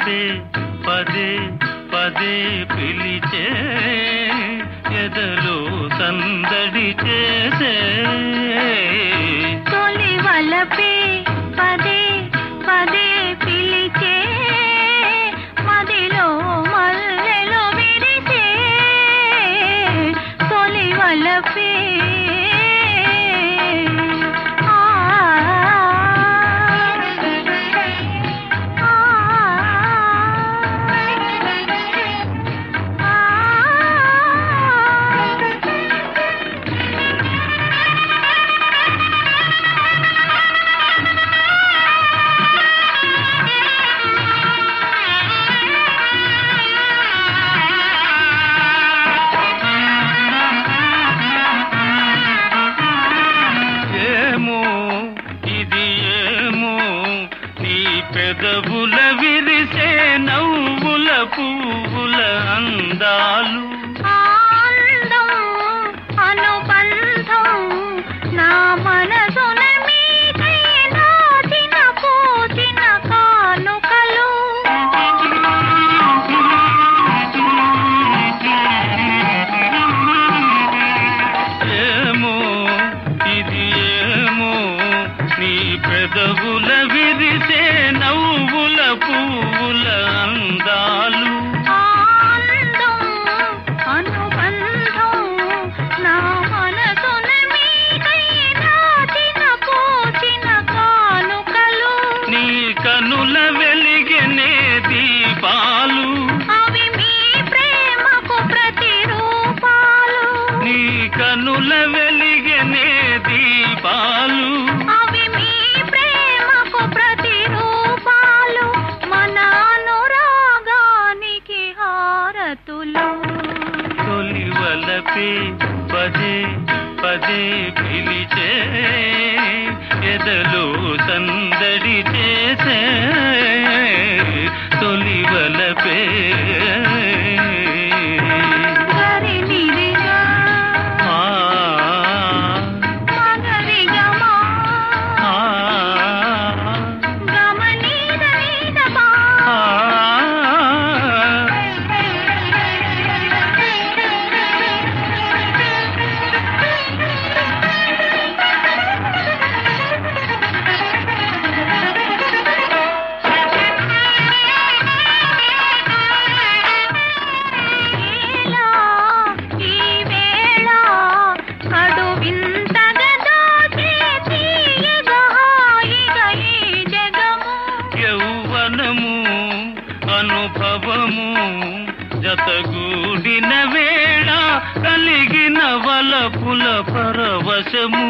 వలపే పదే పదే పిలిచే ఎదలో సందడి చేసే తొలి వలపే పదే పదే పిలిచే మదిలో మల్లెలు విరిసే తొలి వలపే ఆ, ఆ, ఏమో ఇది ఏమో నీ పెదవుల విరిసే నవ్వుల పువ్వుల అందాలు ఆనందం అనుబంధం నా మనసున మీకై నాచిన పూచిన కానుకలు ఏమో ఇది ఏమో నీ పెదవుల విరిసే నవ్వుల పువ్వుల అందాలు ఆనందం అనుబంధం నా మనసున మీకై నాచిన పూచిన కానుకలు నీ కనుల వెలిగనే దీపాలు అవి మీ ప్రేమకు ప్రతిరూపాలు నీ కనుల వెలిగనే దీపాలు అవి మీ ప్రేమకు ప్రతిరూపాలు మన అనురాగానికి హారతులు తొలి వలపే పదే పదే పిలిచే ఎదలో సందడి చేసే తొలి వలపే గరి నిరిగా ఆ, మగరిగమా ఆ, గమనీద నీదమా ఆ. ఏలా ఈ వేళ కడు వింతగా దాచే తీయగా హాయిగా ఈ జగము యౌవనము అనుభవము జతగూడిన వేళ కలిగిన వలపుల పరవశము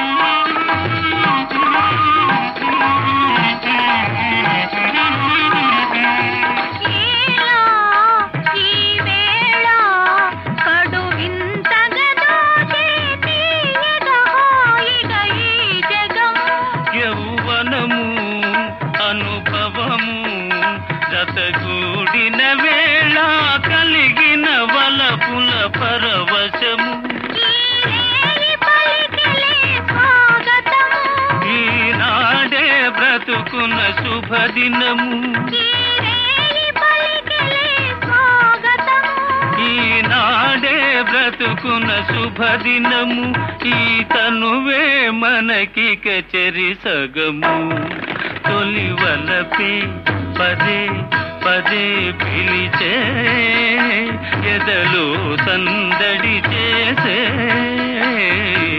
ఏలా ఈ వేళ కడు వింతగా దాచే తీయగా హాయిగా ఈ జగము యౌవనము అనుభవము జతగూడిన వేళ కలిగిన వలపుల పరవశము ఈ పలికిలే స్వాగతము ఈనాడే బ్రతుకున్న శుభదినము ఈ పలికిలే స్వాగతము ఈనాడే బ్రతుకున్న శుభదినము ఈ తనువే మనకి కచరి సగము తొలి వలపే పదే పదే పిలిచే ఎదలో సందడి చేసే